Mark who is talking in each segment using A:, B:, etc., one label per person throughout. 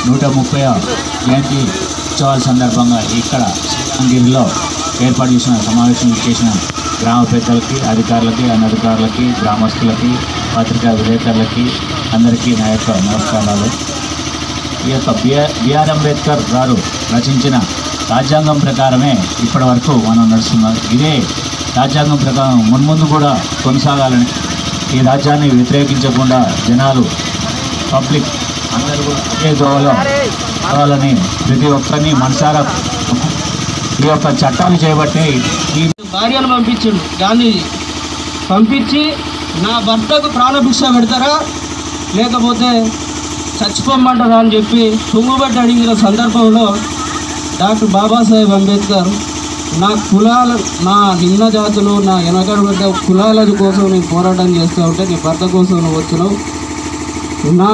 A: నూట ముప్పై జయంతి ఉత్సవాల సందర్భంగా ఇక్కడ శ్రీరంగిరిలో ఏర్పాటు చేసిన సమావేశం చేసిన గ్రామ పెద్దలకి అధికారులకి అనధికారులకి గ్రామస్తులకి పత్రికా విలేకరులకి అందరికీ నా యొక్క నమస్కారాలు ఈ యొక్క బిఆర్ బిఆర్ అంబేద్కర్ గారు రచించిన రాజ్యాంగం ప్రకారమే ఇప్పటి వరకు మనం నడుస్తున్నాం ఇదే రాజ్యాంగం ప్రకారం మున్ముందు కూడా కొనసాగాలని ఈ రాజ్యాన్ని వ్యతిరేకించకుండా జనాలు పబ్లిక్ అందరూ కూడా ఒకే గోవలో కావాలని ప్రతి ఒక్కరిని మనసారా ఈ యొక్క చట్టాన్ని చేయబట్టి ఈ
B: భార్యను పంపించిండు గాంధీజీ పంపించి నా భర్తకు ప్రాణభిక్ష పెడతారా లేకపోతే చచ్చిపోమంటారా అని చెప్పి తుంగుబట్టి అడిగిన సందర్భంలో డాక్టర్ బాబాసాహెబ్ అంబేద్కర్ నా కులాల నా నిమ్న జాతులు నా వెనకబడ్డ కులాల కోసం నేను పోరాటం చేస్తూ ఉంటే నీ భర్త కోసం నువ్వు వచ్చినావు నా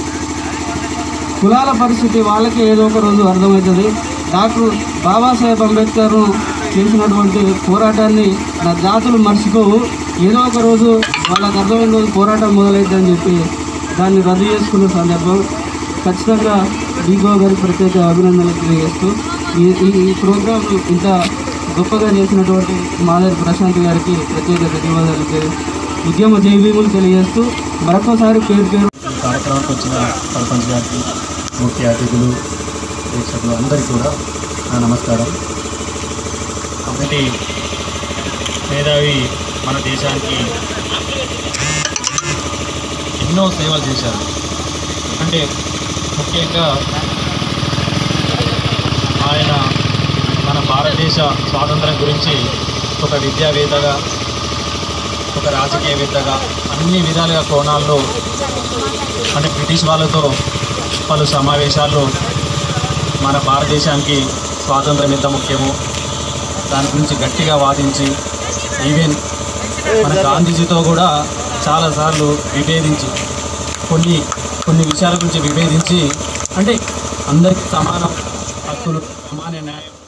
B: కులాల పరిస్థితి వాళ్ళకి ఏదో ఒక రోజు అర్థమవుతుంది డాక్టర్ బాబాసాహెబ్ అంబేద్కర్ చేసినటువంటి పోరాటాన్ని నా జాతులు మర్చిపోవు ఏదో ఒక రోజు వాళ్ళకి అర్థమైన రోజు పోరాటం మొదలైద్దని చెప్పి దాన్ని రద్దు చేసుకున్న సందర్భం ఖచ్చితంగా డీగో గారి ప్రత్యేక అభినందనలు తెలియజేస్తూ ఈ ఈ ఈ ప్రోగ్రాం ఇంత గొప్పగా చేసినటువంటి మాధవి ప్రశాంత్ గారికి ప్రత్యేక ధన్యవాదాలు తెలి- ఉద్యమ జైవీములు తెలియజేస్తూ మరొకసారి పేరు పేరు
C: ఈ కార్యక్రమానికి వచ్చిన సర్పంచ్ గారికి ముఖ్య అతిథులు ప్రేక్షకులు అందరికీ కూడా నా నమస్కారం ఒకటి మేధావి మన దేశానికి ఎన్నో సేవలు చేశారు అంటే ముఖ్యంగా ఆయన మన భారతదేశ స్వాతంత్రం గురించి ఒక విద్యావేత్తగా ఒక రాజకీయవేత్తగా అన్ని విధాలుగా కోణాల్లో అంటే బ్రిటిష్ వాళ్ళతో పలు సమావేశాల్లో మన భారతదేశానికి స్వాతంత్రం ఎంత ముఖ్యమో దాని గురించి గట్టిగా వాదించి ఈవెన్ మన గాంధీజీతో కూడా చాలాసార్లు విభేదించి కొన్ని కొన్ని విషయాల గురించి విభేదించి అంటే అందరికీ సమాన హక్కులు సమాన న్యాయం